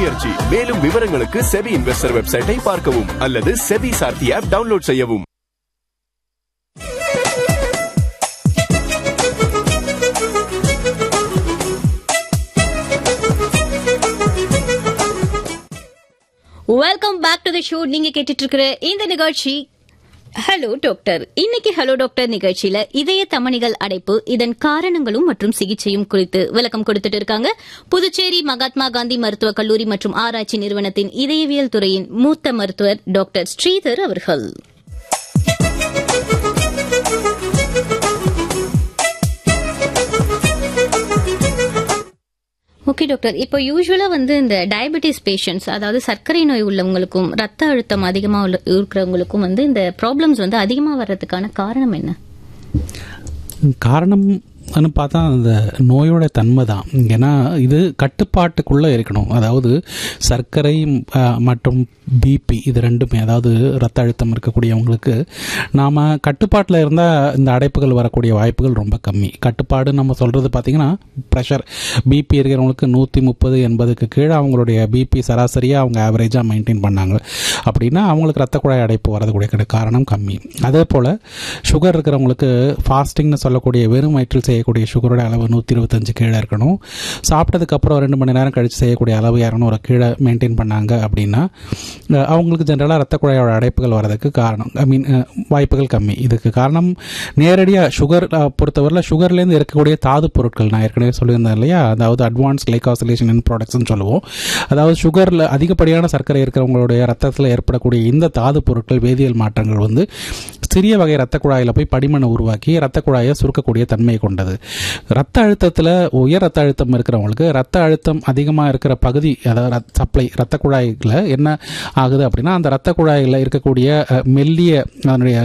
முயற்சி மேலும் விவரங்களுக்கு செபி இன்வெஸ்டர் வெப்சைட்டை பார்க்கவும் அல்லது செபி சார்த்தி ஆப் டவுன்லோட் செய்யவும் welcome back to the show நீங்க கேட்டுட்டு இருக்கிற இந்த நிகழ்ச்சி ஹலோ டாக்டர் இன்னைக்கு ஹலோ டாக்டர் நிகழ்ச்சியில இதய தமனிகள் அடைப்பு இதன் காரணங்களும் மற்றும் சிகிச்சையும் குறித்து விளக்கம் கொடுத்துட்டு இருக்காங்க புதுச்சேரி மகாத்மா காந்தி மருத்துவக் கல்லூரி மற்றும் ஆராய்ச்சி நிறுவனத்தின் இதயவியல் துறையின் மூத்த மருத்துவர் டாக்டர் ஸ்ரீதர் அவர்கள் ஓகே டாக்டர் இப்போ யூஸ்வலா வந்து இந்த டயபெட்டிஸ் பேஷண்ட்ஸ் அதாவது சர்க்கரை நோய் உள்ளவங்களுக்கும் ரத்த அழுத்தம் அதிகமா உள்ள இருக்கிறவங்களுக்கும் வந்து இந்த ப்ராப்ளம்ஸ் வந்து அதிகமா வர்றதுக்கான காரணம் என்ன காரணம் பார்த்தா அந்த நோயோட தன்மை தான் ஏன்னா இது கட்டுப்பாட்டுக்குள்ளே இருக்கணும் அதாவது சர்க்கரை அஹ், மற்றும் பிபி இது ரெண்டுமே அதாவது ரத்த அழுத்தம் இருக்கக்கூடியவங்களுக்கு நாம் கட்டுப்பாட்டில் இருந்தால் இந்த அடைப்புகள் வரக்கூடிய வாய்ப்புகள் ரொம்ப கம்மி கட்டுப்பாடு நம்ம சொல்கிறது பார்த்திங்கன்னா ப்ரெஷர் பிபி இருக்கிறவங்களுக்கு நூற்றி முப்பது எண்பதுக்கு கீழே அவங்களுடைய பிபி சராசரியாக அவங்க ஆவரேஜாக மெயின்டைன் பண்ணாங்க அப்படின்னா அவங்களுக்கு ரத்த குழாய் அடைப்பு வரதுக்கூடிய காரணம் கம்மி அதே போல் சுகர் இருக்கிறவங்களுக்கு ஃபாஸ்டிங்னு சொல்லக்கூடிய வெறும் வயிற்றில் செய்யக்கூடிய சுகரோட அளவு நூற்றி இருபத்தஞ்சு கீழே இருக்கணும் சாப்பிட்டதுக்கப்புறம் ரெண்டு மணி நேரம் கழித்து செய்யக்கூடிய அளவு இரநூறு கீழே மெயின்டைன் பண்ணாங்க அப்படின்னா அஹ், அவங்களுக்கு ஜென்ரலாக ரத்த குழாயோட அடைப்புகள் வரதுக்கு காரணம் ஐ மீன் வாய்ப்புகள் கம்மி இதுக்கு காரணம் நேரடியாக சுகர் பொறுத்தவரையில் சுகர்லேருந்து இருக்கக்கூடிய தாது பொருட்கள் நான் ஏற்கனவே சொல்லியிருந்தேன் இல்லையா அதாவது அட்வான்ஸ் கிளைகாசிலேஷன் இன் ப்ராடக்ட்ஸ்னு சொல்லுவோம் அதாவது சுகரில் அதிகப்படியான சர்க்கரை இருக்கிறவங்களுடைய ரத்தத்தில் ஏற்படக்கூடிய இந்த தாது பொருட்கள் வேதியியல் மாற்றங்கள் வந்து சிறிய வகை ரத்த குழாயில் போய் படிமனை உருவாக்கி ரத்த குழாயை சுருக்கக்கூடிய தன்மை கொண்டது ரத்த அழுத்தத்தில் உயர் ரத்த அழுத்தம் இருக்கிறவங்களுக்கு ரத்த அழுத்தம் அதிகமாக இருக்கிற பகுதி அதாவது சப்ளை ரத்த குழாய்களில் என்ன ஆகுது அப்படின்னா அந்த ரத்த குழாயில் இருக்கக்கூடிய அஹ், மெல்லிய அதனுடைய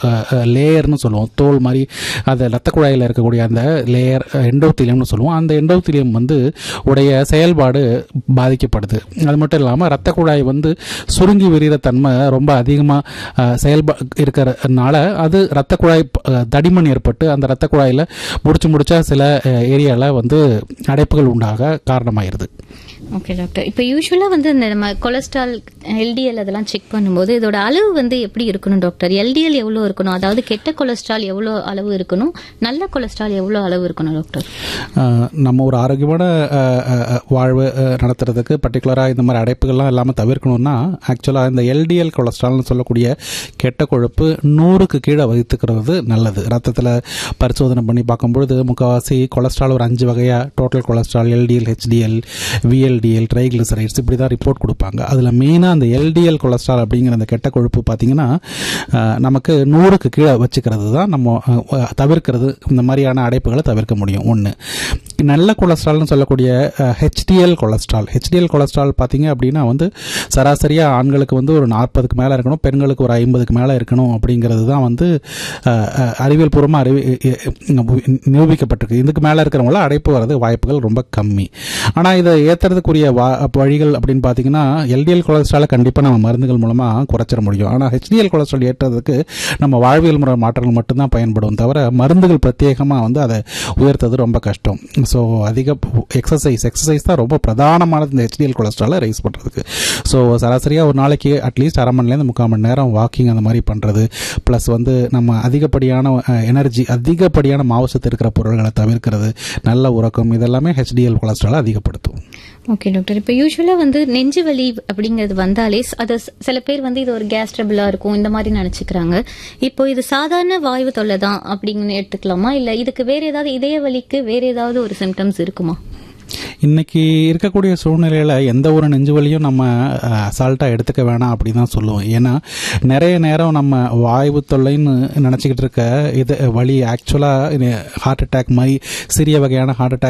லேயர்னு சொல்லுவோம் தோல் மாதிரி அந்த ரத்த குழாயில் இருக்கக்கூடிய அந்த லேயர் எண்டோத்திலியம்னு சொல்லுவோம் அந்த எண்டோத்திலியம் வந்து உடைய செயல்பாடு பாதிக்கப்படுது அது மட்டும் இல்லாமல் ரத்த குழாய் வந்து சுருங்கி விரிகிற தன்மை ரொம்ப அதிகமாக செயல்பா இருக்கிறதுனால அது ரத்த குழாய் அஹ், தடிமன் ஏற்பட்டு அந்த ரத்த குழாயில் முடிச்சு முடிச்சா சில ஏரியாவில் வந்து அடைப்புகள் உண்டாக காரணமாயிருது ஓகே டாக்டர் இப்போ யூஸ்வலா வந்து இந்த நம்ம கொலஸ்ட்ரால் எல்டிஎல் அதெல்லாம் செக் பண்ணும்போது இதோட அளவு வந்து எப்படி இருக்கணும் டாக்டர் எல்டிஎல் எவ்வளோ இருக்கணும் அதாவது கெட்ட கொலஸ்ட்ரால் எவ்வளோ அளவு இருக்கணும் நல்ல கொலஸ்ட்ரால் எவ்வளோ அளவு இருக்கணும் டாக்டர் அஹ், நம்ம ஒரு ஆரோக்கியமான அஹ், அஹ், வாழ்வு அஹ், நடத்துறதுக்கு பர்டிகுலராக இந்த மாதிரி அடைப்புகள்லாம் இல்லாமல் தவிர்க்கணும்னா ஆக்சுவலாக இந்த எல்டிஎல் கொலஸ்ட்ரால்னு சொல்லக்கூடிய கெட்ட கொழுப்பு நூறுக்கு கீழே வைத்துக்கிறது நல்லது ரத்தத்தில் பரிசோதனை பண்ணி பார்க்கும்பொழுது முக்கால்வாசி கொலஸ்ட்ரால் ஒரு அஞ்சு வகையாக total cholesterol LDL HDL VLDL triglycerides இப்படி தான் ரிப்போர்ட் கொடுப்பாங்க அதில் மெயினாக அந்த எல்டிஎல் கொலஸ்ட்ரால் அப்படிங்கிற அந்த கெட்ட கொழுப்பு பார்த்தீங்கன்னா அஹ், நமக்கு நூறுக்கு கீழே வச்சுக்கிறது தான் நம்ம அஹ், தவிர்க்கிறது இந்த மாதிரியான அடைப்புகளை தவிர்க்க முடியும் ஒன்று நல்ல கொலஸ்ட்ரால்னு சொல்லக்கூடிய ஹெச்டிஎல் கொலஸ்ட்ரால் ஹெச்டிஎல் கொலஸ்ட்ரால் பார்த்தீங்க அப்படின்னா வந்து சராசரியாக ஆண்களுக்கு வந்து ஒரு நாற்பதுக்கு மேலே இருக்கணும் பெண்களுக்கு ஒரு ஐம்பதுக்கு மேலே இருக்கணும் அப்படிங்கிறது தான் வந்து அஹ், அஹ், அறிவியல் பூர்வமாக அறிவி எ- எ- நிரூபிக்கப்பட்டிருக்கு இதுக்கு மேலே இருக்கிறவங்கள அடைப்பு வர்றது வாய்ப்புகள் ரொம்ப கம்மி ஆனால் இதை ஏற்றுறதுக்குரிய வா வழிகள் அப்படின்னு பார்த்தீங்கன்னா எல்டிஎல் கொலஸ்ட்ராலை கண்டிப்பாக நம்ம மருந்துகள் மூலமாக குறைச்சிட முடியும் ஆனால் ஹெச்டிஎல் கொலஸ்ட்ரால் ஏற்றுறதுக்கு நம்ம வாழ்வியல் முறை மாற்றங்கள் மட்டும்தான் பயன்படும் தவிர மருந்துகள் பிரத்யேகமாக வந்து அதை உயர்த்தது ரொம்ப கஷ்டம் ஸோ அதிக எக்ஸசைஸ் எக்ஸசைஸ் தான் ரொம்ப பிரதானமானது இந்த ஹெச்டிஎல் கொலஸ்ட்ராலை ரைஸ் பண்ணுறதுக்கு ஸோ சராசரியாக ஒரு நாளைக்கு அட்லீஸ்ட் அரை மணிலேருந்து முக்கால் மணி நேரம் வாக்கிங் அந்த மாதிரி பண்ணுறது ப்ளஸ் வந்து நம்ம அதிகப்படியான எனர்ஜி அதிகப்படியான மாவுசத்து இருக்கிற பொருள்களை தவிர்க்கிறது நல்ல உறக்கம் இதெல்லாமே ஹெச்டிஎல் கொலஸ்ட்ராலை அதிகப்படுத்தும் ஓகே டாக்டர் இப்போ யூஸ்வலா வந்து நெஞ்சு வலி அப்படிங்கிறது வந்தாலே ஸ்- அது ஸ்- சில பேர் வந்து இது ஒரு கேஸ் ட்ரபிளா இருக்கும் இந்த மாதிரி நினைச்சுக்கிறாங்க இப்போ இது சாதாரண வாய்வு தொல்லை தான் அப்படின்னு எடுத்துக்கலாமா இல்ல இதுக்கு வேற ஏதாவது இதய வலிக்கு வேற ஏதாவது ஒரு சிம்டம்ஸ் இருக்குமா இன்னைக்கு இருக்கக்கூடிய சூழ்நிலையில் எந்த ஒரு நெஞ்சு வலியும் நம்ம அசால்ட்டாக எடுத்துக்க வேணாம் அப்படி தான் சொல்லுவோம் ஏன்னா நிறைய நேரம் நம்ம வாய்வு தொல்லைன்னு நினச்சிக்கிட்டு இருக்க இது வலி ஆக்சுவலாக ஹார்ட் அட்டாக் மாதிரி சிறிய வகையான ஹார்ட் அட்டாக்